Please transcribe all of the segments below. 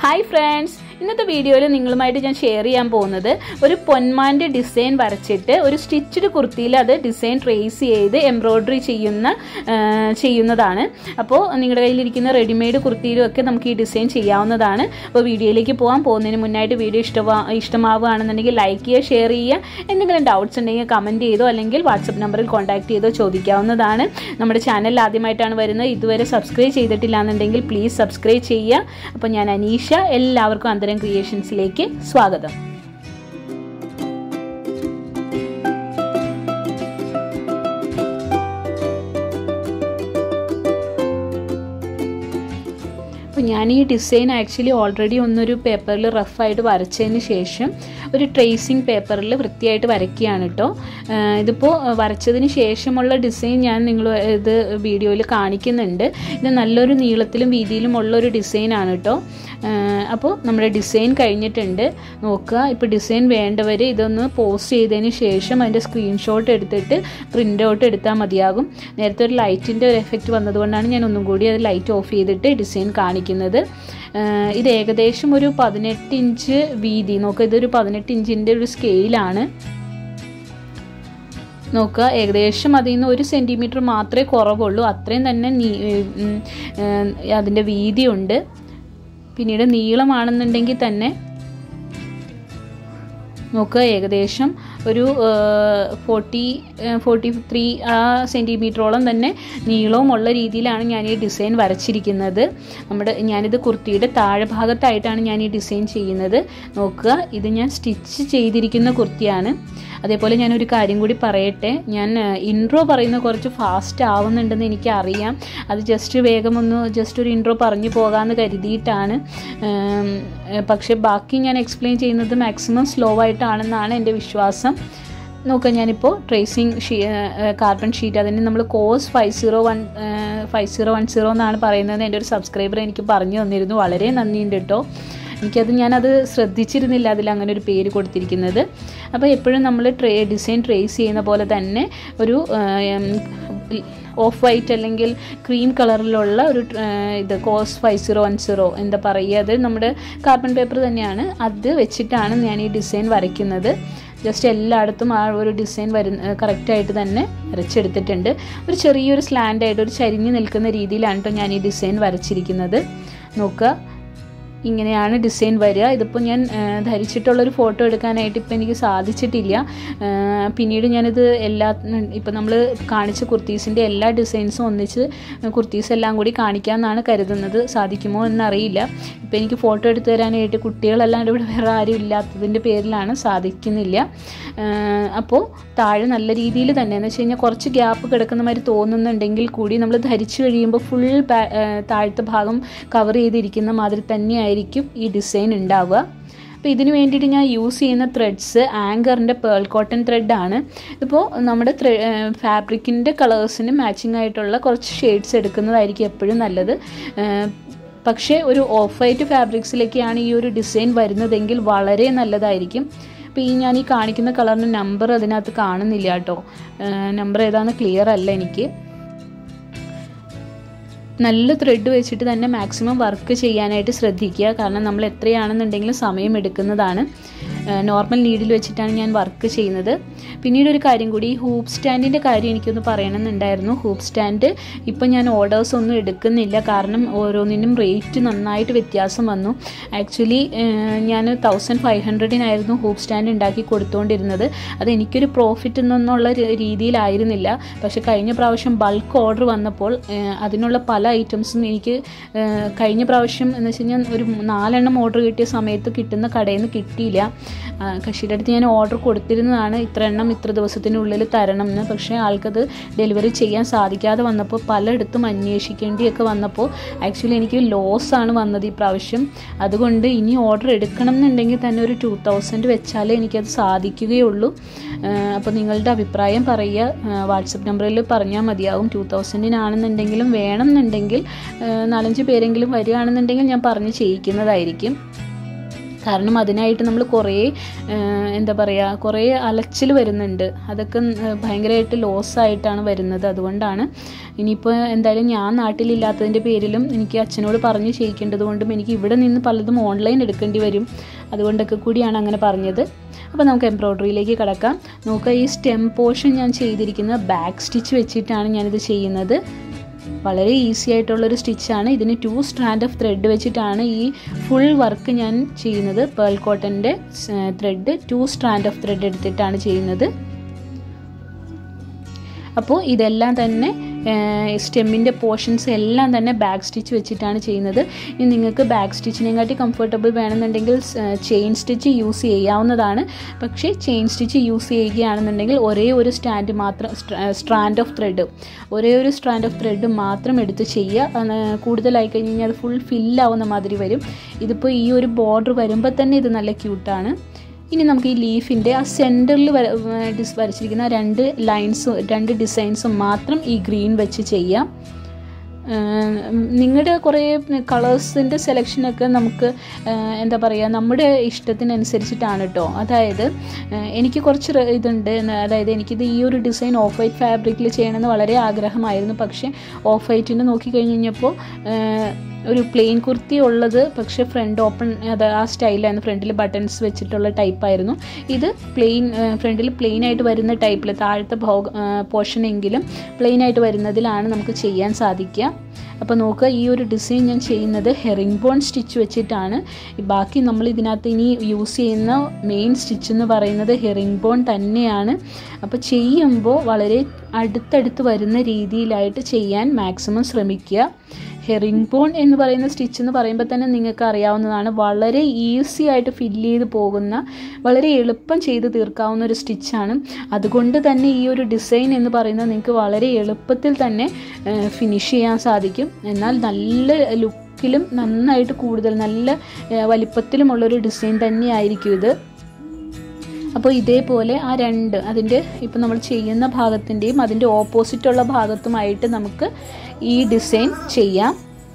hi friends ഇന്നത്തെ വീഡിയോയിൽ നിങ്ങളുമായിട്ട് ഞാൻ ഷെയർ ചെയ്യാൻ പോകുന്നത് ഒരു പൊന്മാൻ്റെ ഡിസൈൻ വരച്ചിട്ട് ഒരു സ്റ്റിച്ച്ഡ് കുർത്തിയിൽ അത് ഡിസൈൻ ട്രേസ് ചെയ്ത് എംബ്രോയ്ഡറി ചെയ്യുന്ന ആ, ചെയ്യുന്നതാണ് അപ്പോൾ നിങ്ങളുടെ കയ്യിലിരിക്കുന്ന റെഡിമെയ്ഡ് കുർത്തിയിലും ഒക്കെ നമുക്ക് ഈ ഡിസൈൻ ചെയ്യാവുന്നതാണ് അപ്പോൾ വീഡിയോയിലേക്ക് പോകാൻ പോകുന്നതിന് മുന്നായിട്ട് വീഡിയോ ഇഷ്ടമാ ഇഷ്ടമാവുകയാണെന്നുണ്ടെങ്കിൽ ലൈക്ക് ചെയ്യുക ഷെയർ ചെയ്യുക എന്തെങ്കിലും ഡൗട്ട്സ് ഉണ്ടെങ്കിൽ കമൻറ്റ് ചെയ്തോ അല്ലെങ്കിൽ വാട്സപ്പ് നമ്പറിൽ കോൺടാക്ട് ചെയ്തോ ചോദിക്കാവുന്നതാണ് നമ്മുടെ ചാനൽ ആദ്യമായിട്ടാണ് വരുന്നത് ഇതുവരെ സബ്സ്ക്രൈബ് ചെയ്തിട്ടില്ല എന്നുണ്ടെങ്കിൽ പ്ലീസ് സബ്സ്ക്രൈബ് ചെയ്യുക അപ്പോൾ ഞാൻ അനീഷ എല്ലാവർക്കും അന്തരം ക്രിയേഷൻസിലേക്ക് സ്വാഗതം അപ്പോൾ ഞാൻ ഈ ഡിസൈൻ ആക്ച്വലി ഓൾറെഡി ഒന്നൊരു പേപ്പറിൽ റഫായിട്ട് വരച്ചതിന് ശേഷം ഒരു ട്രേസിങ് പേപ്പറിൽ വൃത്തിയായിട്ട് വരയ്ക്കുകയാണ് കേട്ടോ ഇതിപ്പോൾ വരച്ചതിന് ശേഷമുള്ള ഡിസൈൻ ഞാൻ നിങ്ങൾ ഇത് വീഡിയോയിൽ കാണിക്കുന്നുണ്ട് ഇത് നല്ലൊരു നീളത്തിലും വീതിയിലും ഉള്ള ഒരു ഡിസൈനാണ് കേട്ടോ അപ്പോൾ നമ്മുടെ ഡിസൈൻ കഴിഞ്ഞിട്ടുണ്ട് നോക്കുക ഇപ്പോൾ ഡിസൈൻ വേണ്ടവർ ഇതൊന്ന് പോസ്റ്റ് ചെയ്തതിന് ശേഷം അതിൻ്റെ സ്ക്രീൻഷോട്ട് എടുത്തിട്ട് പ്രിൻ്റ് ഔട്ട് എടുത്താൽ മതിയാകും നേരത്തെ ഒരു ലൈറ്റിൻ്റെ ഒരു എഫക്റ്റ് വന്നതുകൊണ്ടാണ് ഞാൻ ഒന്നും കൂടി അത് ലൈറ്റ് ഓഫ് ചെയ്തിട്ട് ഡിസൈൻ കാണിക്കുന്നത് ആഹ് ഇത് ഏകദേശം ഒരു പതിനെട്ട് ഇഞ്ച് വീതി നോക്കുക ഇതൊരു പതിനെട്ട് ഇഞ്ചിൻ്റെ ഒരു സ്കെയിലാണ് നോക്കുക ഏകദേശം അതിൽ നിന്ന് ഒരു സെൻറ്റിമീറ്റർ മാത്രമേ കുറവുള്ളൂ അത്രയും തന്നെ നീ ഉം, ഉം, അതിൻ്റെ വീതിയുണ്ട് പിന്നീട് നീളമാണെന്നുണ്ടെങ്കിൽ തന്നെ നോക്കുക ഏകദേശം ഒരു ഫോർട്ടി ഫോർട്ടി ത്രീ ആ സെൻറ്റിമീറ്ററോളം തന്നെ നീളവുമുള്ള രീതിയിലാണ് ഞാൻ ഈ ഡിസൈൻ വരച്ചിരിക്കുന്നത് നമ്മുടെ ഞാനിത് കുർത്തിയുടെ താഴെ ഭാഗത്തായിട്ടാണ് ഞാൻ ഈ ഡിസൈൻ ചെയ്യുന്നത് നോക്കുക ഇത് ഞാൻ സ്റ്റിച്ച് ചെയ്തിരിക്കുന്ന കുർത്തിയാണ് അതേപോലെ ഞാനൊരു കാര്യം കൂടി പറയട്ടെ ഞാൻ ഇൻട്രോ പറയുന്ന കുറച്ച് ഫാസ്റ്റ് ആവുന്നുണ്ടെന്ന് എനിക്കറിയാം അത് ജസ്റ്റ് വേഗം ഒന്ന് ജസ്റ്റ് ഒരു ഇൻട്രോ പറഞ്ഞു പോകാമെന്ന് കരുതിയിട്ടാണ് ഉം, പക്ഷേ ബാക്കി ഞാൻ എക്സ്പ്ലെയിൻ ചെയ്യുന്നത് മാക്സിമം സ്ലോ ആയിട്ടാണെന്നാണ് എൻ്റെ വിശ്വാസം നോക്കുക ഞാനിപ്പോൾ ട്രേസിങ് ഷീ കാർബൺ ഷീറ്റ് അതിന് നമ്മൾ കോസ് five zero one five zero one zero എന്നാണ് പറയുന്നത് എൻ്റെ ഒരു സബ്സ്ക്രൈബർ എനിക്ക് പറഞ്ഞു തന്നിരുന്നു വളരെ നന്ദിയുണ്ട് കേട്ടോ എനിക്കത് ഞാനത് ശ്രദ്ധിച്ചിരുന്നില്ല അതിൽ അങ്ങനെ ഒരു പേര് കൊടുത്തിരിക്കുന്നത് അപ്പോൾ എപ്പോഴും നമ്മൾ ട്രേ ഡിസൈൻ ട്രേസ് ചെയ്യുന്ന പോലെ തന്നെ ഒരു ഓഫ് വൈറ്റ് അല്ലെങ്കിൽ ക്രീം കളറിലുള്ള ഒരു ആ, ഇത് കോസ് ഫൈവ് സീറോ വൺ സീറോ എന്താ പറയുക അത് നമ്മുടെ കാർബൺ പേപ്പർ തന്നെയാണ് അത് വെച്ചിട്ടാണ് ഞാൻ ഈ ഡിസൈൻ വരയ്ക്കുന്നത് ജസ്റ്റ് എല്ലായിടത്തും ആ ഒരു ഡിസൈൻ വരുന്ന കറക്റ്റായിട്ട് തന്നെ വരച്ചെടുത്തിട്ടുണ്ട് ഒരു ചെറിയൊരു സ്ലാൻഡ് ആയിട്ട് ഒരു ചരിഞ്ഞ് നിൽക്കുന്ന രീതിയിലാണ് കേട്ടോ ഞാൻ ഈ ഡിസൈൻ വരച്ചിരിക്കുന്നത് നോക്കുക ഇങ്ങനെയാണ് ഡിസൈൻ വരിക ഇതിപ്പോൾ ഞാൻ ആ, ധരിച്ചിട്ടുള്ളൊരു ഫോട്ടോ എടുക്കാനായിട്ട് ഇപ്പോൾ എനിക്ക് സാധിച്ചിട്ടില്ല ആ, പിന്നീട് ഞാനിത് എല്ലാ ഇപ്പോൾ നമ്മൾ കാണിച്ച കുർത്തീസിൻ്റെ എല്ലാ ഡിസൈൻസും ഒന്നിച്ച് കുർത്തീസ് എല്ലാം കൂടി കാണിക്കാമെന്നാണ് കരുതുന്നത് സാധിക്കുമോ എന്നറിയില്ല ഇപ്പോൾ എനിക്ക് ഫോട്ടോ എടുത്തു തരാനായിട്ട് കുട്ടികളല്ലാണ്ട് ഇവിടെ വേറെ ആരും ഇല്ലാത്തതിൻ്റെ പേരിലാണ് സാധിക്കുന്നില്ല ആ, അപ്പോൾ താഴെ നല്ല രീതിയിൽ തന്നെ എന്ന് വെച്ച് കഴിഞ്ഞാൽ കുറച്ച് ഗ്യാപ്പ് കിടക്കുന്ന മാതിരി തോന്നുന്നുണ്ടെങ്കിൽ കൂടി നമ്മൾ ധരിച്ചു കഴിയുമ്പോൾ ഫുൾ താഴത്തെ ഭാഗം കവർ ചെയ്തിരിക്കുന്ന മാതിരി തന്നെയായിരിക്കും ഈ ഡിസൈൻ ഉണ്ടാവുക അപ്പോൾ ഇതിന് വേണ്ടിയിട്ട് ഞാൻ യൂസ് ചെയ്യുന്ന ത്രെഡ്സ് ആങ്കറിൻ്റെ പേൾ കോട്ടൺ ത്രെഡാണ് ഇപ്പോൾ നമ്മുടെ ഫാബ്രിക്കിൻ്റെ കളേഴ്സിന് മാച്ചിങ് ആയിട്ടുള്ള കുറച്ച് ഷെയ്ഡ്സ് എടുക്കുന്നതായിരിക്കും എപ്പോഴും നല്ലത് ഏഹ് പക്ഷേ ഒരു ഓഫ് വൈറ്റ് ഫാബ്രിക്സിലേക്കാണ് ഈ ഒരു ഡിസൈൻ വരുന്നതെങ്കിൽ വളരെ നല്ലതായിരിക്കും അപ്പോൾ ഈ ഞാൻ ഈ കാണിക്കുന്ന കളറിൻ്റെ നമ്പർ അതിനകത്ത് കാണുന്നില്ല കേട്ടോ നമ്പർ ഏതാണെന്ന് ക്ലിയർ അല്ല എനിക്ക് നല്ല ത്രെഡ് വെച്ചിട്ട് തന്നെ മാക്സിമം വർക്ക് ചെയ്യാനായിട്ട് ശ്രദ്ധിക്കുക കാരണം നമ്മൾ എത്രയാണെന്നുണ്ടെങ്കിലും സമയം എടുക്കുന്നതാണ് നോർമൽ നീഡിൽ വെച്ചിട്ടാണ് ഞാൻ വർക്ക് ചെയ്യുന്നത് പിന്നീട് ഒരു കാര്യം കൂടി ഈ ഹൂപ്പ് സ്റ്റാൻഡിൻ്റെ കാര്യം എനിക്കൊന്ന് പറയണമെന്നുണ്ടായിരുന്നു ഹൂപ്പ് സ്റ്റാൻഡ് ഇപ്പം ഞാൻ ഓർഡേഴ്സ് ഒന്നും എടുക്കുന്നില്ല കാരണം ഓരോന്നിനും റേറ്റ് നന്നായിട്ട് വ്യത്യാസം വന്നു ആക്ച്വലി ഞാൻ തൗസൻഡ് ഫൈവ് ഹൺഡ്രഡിനായിരുന്നു ഹൂപ്പ് സ്റ്റാൻഡ് ഉണ്ടാക്കി കൊടുത്തുകൊണ്ടിരുന്നത് അത് എനിക്കൊരു പ്രോഫിറ്റ് എന്നുള്ള രീതിയിലായിരുന്നില്ല പക്ഷെ കഴിഞ്ഞ പ്രാവശ്യം ബൾക്ക് ഓർഡർ വന്നപ്പോൾ ഏഹ്, അതിനുള്ള പല ഐറ്റംസും എനിക്ക് ഏഹ്, കഴിഞ്ഞ പ്രാവശ്യം എന്ന് വെച്ച് കഴിഞ്ഞാൽ ഒരു നാലെണ്ണം ഓർഡർ കിട്ടിയ സമയത്ത് കിട്ടുന്ന കടയിൽ നിന്ന് കിട്ടിയില്ല ആ, കക്ഷിയുടെ അടുത്ത് ഞാൻ ഓർഡർ കൊടുത്തിരുന്നതാണ് ഇത്ര എണ്ണം ഇത്ര ദിവസത്തിനുള്ളിൽ തരണം എന്ന് പക്ഷേ ആൾക്കത് ഡെലിവറി ചെയ്യാൻ സാധിക്കാതെ വന്നപ്പോൾ പലയിടത്തും അന്വേഷിക്കേണ്ടിയൊക്കെ വന്നപ്പോൾ ആക്ച്വലി എനിക്ക് ലോസാണ് വന്നത് ഈ പ്രാവശ്യം അതുകൊണ്ട് ഇനി ഓർഡർ എടുക്കണം എന്നുണ്ടെങ്കിൽ തന്നെ ഒരു ടു തൗസൻഡ് വെച്ചാലേ എനിക്കത് സാധിക്കുകയുള്ളൂ അപ്പോൾ നിങ്ങളുടെ അഭിപ്രായം പറയുക വാട്സപ്പ് നമ്പറിൽ പറഞ്ഞാൽ മതിയാവും ടു തൗസൻഡിനാണെന്നുണ്ടെങ്കിലും വേണം എന്നുണ്ടെങ്കിൽ നാലഞ്ച് പേരെങ്കിലും വരികയാണെന്നുണ്ടെങ്കിൽ ഞാൻ പറഞ്ഞ് ചെയ്യിക്കുന്നതായിരിക്കും കാരണം അതിനായിട്ട് നമ്മൾ കുറേ ഏഹ്, എന്താ പറയുക കുറേ അലച്ചിൽ വരുന്നുണ്ട് അതൊക്കെ ഏഹ്, ഭയങ്കരമായിട്ട് ലോസായിട്ടാണ് വരുന്നത് അതുകൊണ്ടാണ് ഇനിയിപ്പോൾ എന്തായാലും ഞാൻ നാട്ടിലില്ലാത്തതിൻ്റെ പേരിലും എനിക്ക് അച്ഛനോട് പറഞ്ഞ് ചെയ്യിക്കേണ്ടത് കൊണ്ടും എനിക്ക് ഇവിടെ നിന്ന് പലതും ഓൺലൈൻ എടുക്കേണ്ടി വരും അതുകൊണ്ടൊക്കെ കൂടിയാണ് അങ്ങനെ പറഞ്ഞത് അപ്പോൾ നമുക്ക് എംബ്രോയ്ഡറിയിലേക്ക് കിടക്കാം നോക്കുക ഈ സ്റ്റെം പോർഷൻ ഞാൻ ചെയ്തിരിക്കുന്നത് ബാക്ക് സ്റ്റിച്ച് വെച്ചിട്ടാണ് ഞാനിത് ചെയ്യുന്നത് വളരെ ഈസി ആയിട്ടുള്ളൊരു സ്റ്റിച്ചാണ് ഇതിന് ടു സ്ട്രാൻഡ് ഓഫ് ത്രെഡ് വെച്ചിട്ടാണ് ഈ ഫുൾ വർക്ക് ഞാൻ ചെയ്യുന്നത് പേൾ കോട്ടൻ്റെ thread two strand of thread എടുത്തിട്ടാണ് ചെയ്യുന്നത് അപ്പോൾ ഇതെല്ലാം തന്നെ സ്റ്റെമ്മിൻ്റെ പോർഷൻസ് എല്ലാം തന്നെ ബാക്ക് സ്റ്റിച്ച് വെച്ചിട്ടാണ് ചെയ്യുന്നത് ഇനി നിങ്ങൾക്ക് ബാക്ക് സ്റ്റിച്ചിനെക്കാട്ടി കംഫർട്ടബിൾ വേണമെന്നുണ്ടെങ്കിൽ ചെയിൻ സ്റ്റിച്ച് യൂസ് ചെയ്യാവുന്നതാണ് പക്ഷേ ചെയിൻ സ്റ്റിച്ച് യൂസ് ചെയ്യുകയാണെന്നുണ്ടെങ്കിൽ ഒരേ ഒരു സ്റ്റാൻഡ് മാത്രം സ്ട്രാൻഡ് ഓഫ് ത്രെഡ് ഒരേ ഒരു സ്ട്രാൻഡ് ഓഫ് ത്രെഡ് മാത്രം എടുത്ത് ചെയ്യുക അത് കൂടുതലായി കഴിഞ്ഞ് കഴിഞ്ഞാൽ അത് ഫുൾ ഫില്ലാവുന്ന മാതിരി വരും ഇതിപ്പോൾ ഈ ഒരു ബോർഡർ വരുമ്പോൾ തന്നെ ഇത് നല്ല ക്യൂട്ടാണ് ഇനി നമുക്ക് ഈ ലീഫിൻ്റെ ആ സെൻറ്ററിൽ വര ഡിസ് വരച്ചിരിക്കുന്ന രണ്ട് ലൈൻസും രണ്ട് ഡിസൈൻസും മാത്രം ഈ ഗ്രീൻ വെച്ച് ചെയ്യാം നിങ്ങളുടെ കുറേ കളേഴ്സിൻ്റെ സെലക്ഷനൊക്കെ നമുക്ക് ഏഹ്, എന്താ പറയുക നമ്മുടെ ഇഷ്ടത്തിനനുസരിച്ചിട്ടാണ് കേട്ടോ അതായത് ഏഹ്, എനിക്ക് കുറച്ച് ര- ഇതുണ്ട് എന്ന് അതായത് എനിക്കിത് ഈ ഒരു ഡിസൈൻ ഓഫ് വൈറ്റ് ഫാബ്രിക്കിൽ ചെയ്യണമെന്ന് വളരെ ആഗ്രഹമായിരുന്നു പക്ഷേ ഓഫ് വൈറ്റിന് നോക്കിക്കഴിഞ്ഞ് കഴിഞ്ഞപ്പോൾ ഏഹ്, ഒരു പ്ലെയിൻ കുർത്തി ഉള്ളത് പക്ഷേ ഫ്രണ്ട് ഓപ്പൺ അത് ആ സ്റ്റൈലായിരുന്നു ഫ്രണ്ടിൽ ബട്ടൺസ് വെച്ചിട്ടുള്ള ടൈപ്പായിരുന്നു ഇത് പ്ലെയിൻ ഫ്രണ്ടിൽ പ്ലെയിൻ ആയിട്ട് വരുന്ന ടൈപ്പിൽ താഴത്തെ ഭോഗ പോർഷനെങ്കിലും പ്ലെയിൻ ആയിട്ട് വരുന്നതിലാണ് നമുക്ക് ചെയ്യാൻ സാധിക്കുക അപ്പോൾ നോക്കുക ഈ ഒരു ഡിസൈൻ ഞാൻ ചെയ്യുന്നത് ഹെറിംഗ് ബോൺ സ്റ്റിച്ച് വെച്ചിട്ടാണ് ഈ ബാക്കി നമ്മൾ ഇതിനകത്ത് ഇനി യൂസ് ചെയ്യുന്ന മെയിൻ സ്റ്റിച്ച് എന്ന് പറയുന്നത് ഹെറിംഗ് ബോൺ തന്നെയാണ് അപ്പോൾ ചെയ്യുമ്പോൾ വളരെ അടുത്തടുത്ത് വരുന്ന രീതിയിലായിട്ട് ചെയ്യാൻ മാക്സിമം ശ്രമിക്കുക ഹെറിംഗ് ബോൺ എന്ന് പറയുന്ന സ്റ്റിച്ച് എന്ന് പറയുമ്പോൾ തന്നെ നിങ്ങൾക്ക് അറിയാവുന്നതാണ് വളരെ ഈസി ആയിട്ട് ഫില്ല് ചെയ്ത് പോകുന്ന വളരെ എളുപ്പം ചെയ്ത് തീർക്കാവുന്ന ഒരു സ്റ്റിച്ചാണ് അതുകൊണ്ട് തന്നെ ഈ ഒരു ഡിസൈൻ എന്ന് പറയുന്നത് നിങ്ങൾക്ക് വളരെ എളുപ്പത്തിൽ തന്നെ ഫിനിഷ് ചെയ്യാൻ സാധിക്കും എന്നാൽ നല്ല ലുക്കിലും നന്നായിട്ട് കൂടുതൽ നല്ല ഏഹ്, വലിപ്പത്തിലുമുള്ളൊരു ഡിസൈൻ തന്നെയായിരിക്കും ഇത് അപ്പോൾ ഇതേപോലെ ആ രണ്ട് അതിൻ്റെ ഇപ്പം നമ്മൾ ചെയ്യുന്ന ഭാഗത്തിൻ്റെയും അതിൻ്റെ ഓപ്പോസിറ്റുള്ള ഭാഗത്തുമായിട്ട് നമുക്ക് ഈ ഡിസൈൻ ചെയ്യാം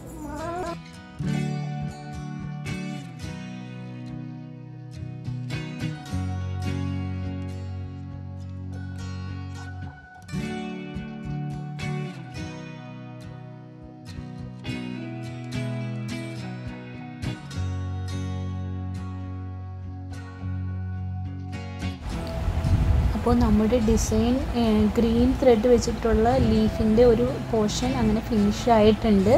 അപ്പോൾ നമ്മുടെ ഡിസൈൻ ഗ്രീൻ ത്രെഡ് വെച്ചിട്ടുള്ള ലീഫിൻ്റെ ഒരു പോർഷൻ അങ്ങനെ ഫിനിഷ് ആയിട്ടുണ്ട്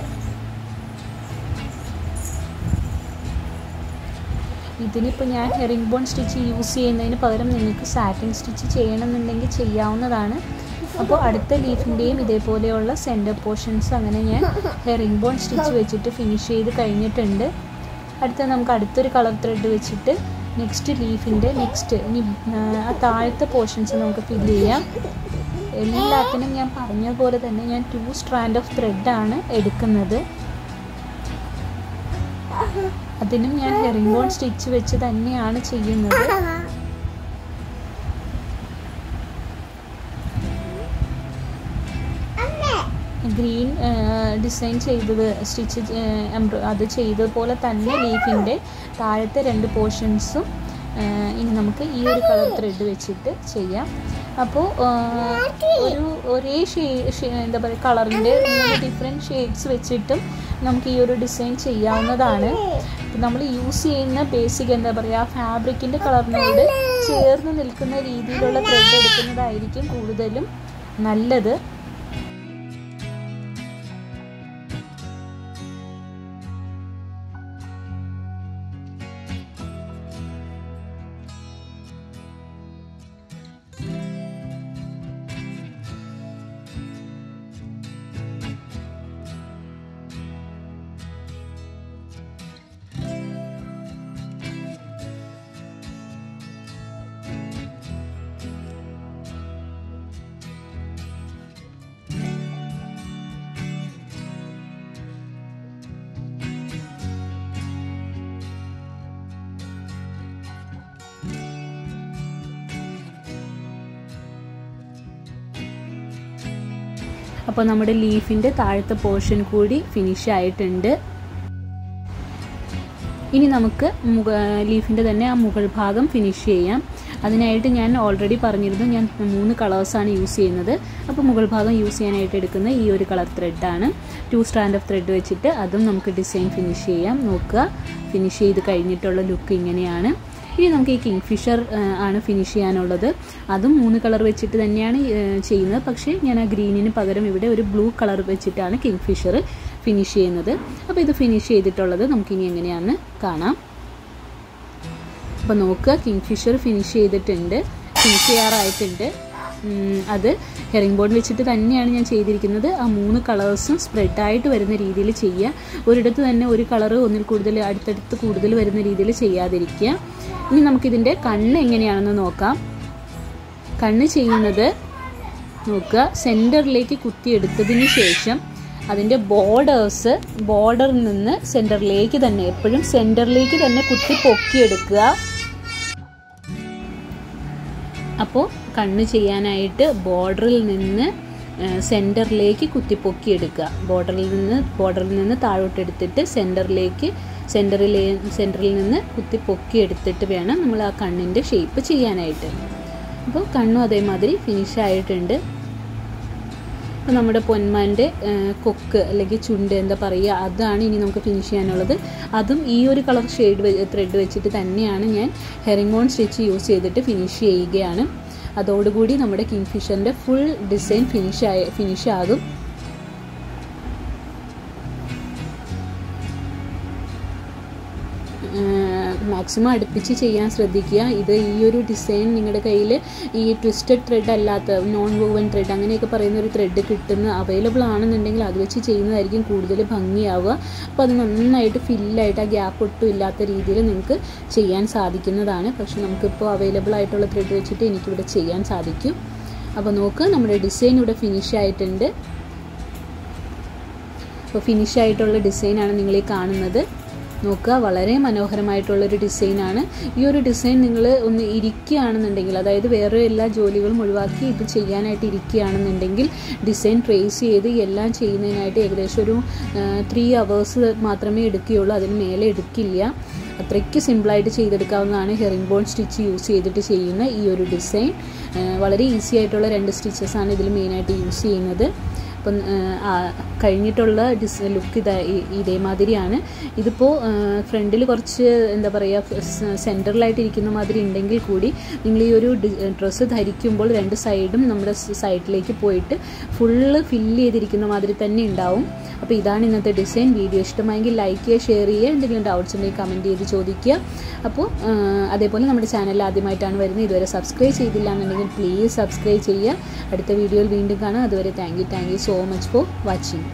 ഇതിനിപ്പോൾ ഞാൻ ഹെറിംഗ് ബോൺ സ്റ്റിച്ച് യൂസ് ചെയ്യുന്നതിന് പകരം നിങ്ങൾക്ക് സാറ്റിൻ സ്റ്റിച്ച് ചെയ്യണമെന്നുണ്ടെങ്കിൽ ചെയ്യാവുന്നതാണ് അപ്പോൾ അടുത്ത ലീഫിൻ്റെയും ഇതേപോലെയുള്ള സെൻറ്റർ പോർഷൻസ് അങ്ങനെ ഞാൻ ഹെറിംഗ് ബോൺ സ്റ്റിച്ച് വെച്ചിട്ട് ഫിനിഷ് ചെയ്ത് കഴിഞ്ഞിട്ടുണ്ട് അടുത്ത നമുക്ക് അടുത്തൊരു കളർ ത്രെഡ് വെച്ചിട്ട് നെക്സ്റ്റ് ലീഫിൻ്റെ നെക്സ്റ്റ് ഇനി ആ, ആ താഴത്തെ പോർഷൻസ് നമുക്ക് ഫില്ല് ചെയ്യാം എല്ലാത്തിനും ഞാൻ പറഞ്ഞ പോലെ തന്നെ ഞാൻ ടു സ്ട്രാൻഡ് ഓഫ് ത്രെഡാണ് എടുക്കുന്നത് അതിനും ഞാൻ ഹെറിംഗ് ബോൺ സ്റ്റിച്ച് വെച്ച് തന്നെയാണ് ചെയ്യുന്നത് ഗ്രീൻ ഡിസൈൻ ചെയ്തത് സ്റ്റിച്ച് അത് ചെയ്തതുപോലെ തന്നെ ലീഫിൻ്റെ താഴത്തെ രണ്ട് പോർഷൻസും ഇനി നമുക്ക് ഈ ഒരു കളർ ത്രെഡ് വെച്ചിട്ട് ചെയ്യാം അപ്പോൾ ഒരു ഒരേ ഷേ എന്താ പറയുക കളറിൻ്റെ മൂന്ന് ഡിഫറെൻറ്റ് ഷെയ്ഡ്സ് വെച്ചിട്ടും നമുക്ക് ഈ ഒരു ഡിസൈൻ ചെയ്യാവുന്നതാണ് നമ്മൾ യൂസ് ചെയ്യുന്ന ബേസിക് എന്താ പറയുക ഫാബ്രിക്കിൻ്റെ കളറിനോട് ചേർന്ന് നിൽക്കുന്ന രീതിയിലുള്ള ത്രെഡ് എടുക്കുന്നതായിരിക്കും കൂടുതലും നല്ലത് അപ്പോൾ നമ്മുടെ ലീഫിൻ്റെ താഴത്തെ പോർഷൻ കൂടി ഫിനിഷ് ആയിട്ടുണ്ട് ഇനി നമുക്ക് മുക ലീഫിൻ്റെ തന്നെ ആ മുകൾ ഭാഗം ഫിനിഷ് ചെയ്യാം അതിനായിട്ട് ഞാൻ ഓൾറെഡി പറഞ്ഞിരുന്നു ഞാൻ മൂന്ന് കളേഴ്സാണ് യൂസ് ചെയ്യുന്നത് അപ്പോൾ മുകൾ ഭാഗം യൂസ് ചെയ്യാനായിട്ട് എടുക്കുന്ന ഈ ഒരു കളർ ത്രെഡാണ് ടു സ്റ്റാൻഡ് ഓഫ് ത്രെഡ് വെച്ചിട്ട് അതും നമുക്ക് ഡിസൈൻ ഫിനിഷ് ചെയ്യാം നോക്കുക ഫിനിഷ് ചെയ്ത് കഴിഞ്ഞിട്ടുള്ള ലുക്ക് ഇങ്ങനെയാണ് ഇനി നമുക്ക് ഈ കിങ് ഫിഷർ ആണ് ഫിനിഷ് ചെയ്യാനുള്ളത് അതും മൂന്ന് കളർ വെച്ചിട്ട് തന്നെയാണ് ചെയ്യുന്നത് പക്ഷേ ഞാൻ ആ ഗ്രീനിന് പകരം ഇവിടെ ഒരു ബ്ലൂ കളർ വെച്ചിട്ടാണ് കിങ് ഫിഷർ ഫിനിഷ് ചെയ്യുന്നത് അപ്പോൾ ഇത് ഫിനിഷ് ചെയ്തിട്ടുള്ളത് നമുക്കിനി എങ്ങനെയാണെന്ന് കാണാം അപ്പോൾ നോക്കുക കിങ് ഫിഷർ ഫിനിഷ് ചെയ്തിട്ടുണ്ട് ഫിനിഷ് ചെയ്യാറായിട്ടുണ്ട് അത് ഹെറിംഗ് ബോർഡ് വെച്ചിട്ട് തന്നെയാണ് ഞാൻ ചെയ്തിരിക്കുന്നത് ആ മൂന്ന് കളേഴ്സും സ്പ്രെഡായിട്ട് വരുന്ന രീതിയിൽ ചെയ്യുക ഒരിടത്ത് തന്നെ ഒരു കളർ ഒന്നിൽ കൂടുതൽ അടുത്തടുത്ത് കൂടുതൽ വരുന്ന രീതിയിൽ ചെയ്യാതിരിക്കുക ഇനി നമുക്കിതിൻ്റെ കണ്ണ് എങ്ങനെയാണെന്ന് നോക്കാം കണ്ണ് ചെയ്യുന്നത് നോക്കുക സെൻറ്ററിലേക്ക് കുത്തിയെടുത്തതിന് ശേഷം അതിൻ്റെ ബോർഡേഴ്സ് ബോർഡറിൽ നിന്ന് സെൻറ്ററിലേക്ക് തന്നെ എപ്പോഴും സെൻറ്ററിലേക്ക് തന്നെ കുത്തി പൊക്കിയെടുക്കുക അപ്പോൾ കണ്ണ് ചെയ്യാനായിട്ട് ബോർഡറിൽ നിന്ന് സെൻറ്ററിലേക്ക് കുത്തിപ്പൊക്കി എടുക്കുക ബോർഡറിൽ നിന്ന് ബോർഡറിൽ നിന്ന് താഴോട്ട് എടുത്തിട്ട് സെൻറ്ററിലേക്ക് സെൻറ്ററിലെ സെൻറ്ററിൽ നിന്ന് കുത്തി പൊക്കി എടുത്തിട്ട് വേണം നമ്മൾ ആ കണ്ണിൻ്റെ ഷേപ്പ് ചെയ്യാനായിട്ട് അപ്പോൾ കണ്ണും അതേമാതിരി ഫിനിഷ് ആയിട്ടുണ്ട് അപ്പോൾ നമ്മുടെ പൊന്മാൻ്റെ കൊക്ക് അല്ലെങ്കിൽ ചുണ്ട് എന്താ പറയുക അതാണ് ഇനി നമുക്ക് ഫിനിഷ് ചെയ്യാനുള്ളത് അതും ഈ ഒരു കളർ ഷെയ്ഡ് ത്രെഡ് വെച്ചിട്ട് തന്നെയാണ് ഞാൻ ഹെറിംഗോൺ സ്റ്റിച്ച് യൂസ് ചെയ്തിട്ട് ഫിനിഷ് ചെയ്യുകയാണ് അതോടുകൂടി നമ്മുടെ കിങ് ഫിഷറിൻ്റെ ഫുൾ ഡിസൈൻ ഫിനിഷ് ആയി ഫിനിഷ് ആകും മാക്സിമം അടുപ്പിച്ച് ചെയ്യാൻ ശ്രദ്ധിക്കുക ഇത് ഈ ഒരു ഡിസൈൻ നിങ്ങളുടെ കയ്യിൽ ഈ ട്വിസ്റ്റഡ് ത്രെഡ് അല്ലാത്ത നോൺ വൂവൻ ത്രെഡ് അങ്ങനെയൊക്കെ പറയുന്ന ഒരു ത്രെഡ് കിട്ടുന്ന അവൈലബിൾ ആണെന്നുണ്ടെങ്കിൽ അത് വെച്ച് ചെയ്യുന്നതായിരിക്കും കൂടുതൽ ഭംഗിയാവുക അപ്പോൾ അത് നന്നായിട്ട് ഫില്ലായിട്ട് ആ ഗ്യാപ്പ് ഒട്ടും ഇല്ലാത്ത രീതിയിൽ നിങ്ങൾക്ക് ചെയ്യാൻ സാധിക്കുന്നതാണ് പക്ഷെ നമുക്കിപ്പോൾ അവൈലബിൾ ആയിട്ടുള്ള ത്രെഡ് വെച്ചിട്ട് എനിക്കിവിടെ ചെയ്യാൻ സാധിക്കും അപ്പോൾ നോക്ക് നമ്മുടെ ഡിസൈൻ ഇവിടെ ഫിനിഷ് ആയിട്ടുണ്ട് അപ്പോൾ ഫിനിഷ് ആയിട്ടുള്ള ഡിസൈനാണ് നിങ്ങൾ ഈ കാണുന്നത് നോക്കുക വളരെ മനോഹരമായിട്ടുള്ളൊരു ഡിസൈനാണ് ഈ ഒരു ഡിസൈൻ നിങ്ങൾ ഒന്ന് ഇരിക്കുകയാണെന്നുണ്ടെങ്കിൽ അതായത് വേറെ എല്ലാ ജോലികളും ഒഴിവാക്കി ഇത് ചെയ്യാനായിട്ട് ഇരിക്കുകയാണെന്നുണ്ടെങ്കിൽ ഡിസൈൻ ട്രേസ് ചെയ്ത് എല്ലാം ചെയ്യുന്നതിനായിട്ട് ഏകദേശം ഒരു ത്രീ അവേഴ്സ് മാത്രമേ എടുക്കുകയുള്ളൂ അതിന് മേലെ എടുക്കില്ല അത്രയ്ക്ക് സിമ്പിളായിട്ട് ചെയ്തെടുക്കാവുന്നതാണ് ഹെറിംഗ് ബോൺ സ്റ്റിച്ച് യൂസ് ചെയ്തിട്ട് ചെയ്യുന്ന ഈ ഒരു ഡിസൈൻ വളരെ ഈസി ആയിട്ടുള്ള രണ്ട് സ്റ്റിച്ചസാണ് ഇതിൽ മെയിനായിട്ട് യൂസ് ചെയ്യുന്നത് അപ്പം കഴിഞ്ഞിട്ടുള്ള ഡിസ് ലുക്ക് ഇതാ ഇതേമാതിരിയാണ് ഇതിപ്പോൾ ഫ്രണ്ടിൽ കുറച്ച് എന്താ പറയുക സെൻറ്ററിലായിട്ട് ഇരിക്കുന്ന മാതിരി ഉണ്ടെങ്കിൽ കൂടി നിങ്ങൾ ഈ ഒരു ഡ്രസ്സ് ധരിക്കുമ്പോൾ രണ്ട് സൈഡും നമ്മുടെ സൈഡിലേക്ക് പോയിട്ട് ഫുള്ള് ഫില്ല് ചെയ്തിരിക്കുന്ന മാതിരി തന്നെ ഉണ്ടാവും അപ്പോൾ ഇതാണ് ഇന്നത്തെ ഡിസൈൻ വീഡിയോ ഇഷ്ടമായെങ്കിൽ ലൈക്ക് ചെയ്യുക ഷെയർ ചെയ്യുക എന്തെങ്കിലും ഡൗട്ട്സ് ഉണ്ടെങ്കിൽ കമൻറ്റ് ചെയ്ത് ചോദിക്കുക അപ്പോൾ അതേപോലെ നമ്മുടെ ചാനൽ ആദ്യമായിട്ടാണ് വരുന്നത് ഇതുവരെ സബ്സ്ക്രൈബ് ചെയ്തില്ല എന്നുണ്ടെങ്കിൽ പ്ലീസ് സബ്സ്ക്രൈബ് ചെയ്യുക അടുത്ത വീഡിയോയിൽ വീണ്ടും കാണാം അതുവരെ thank you thank you so much for watching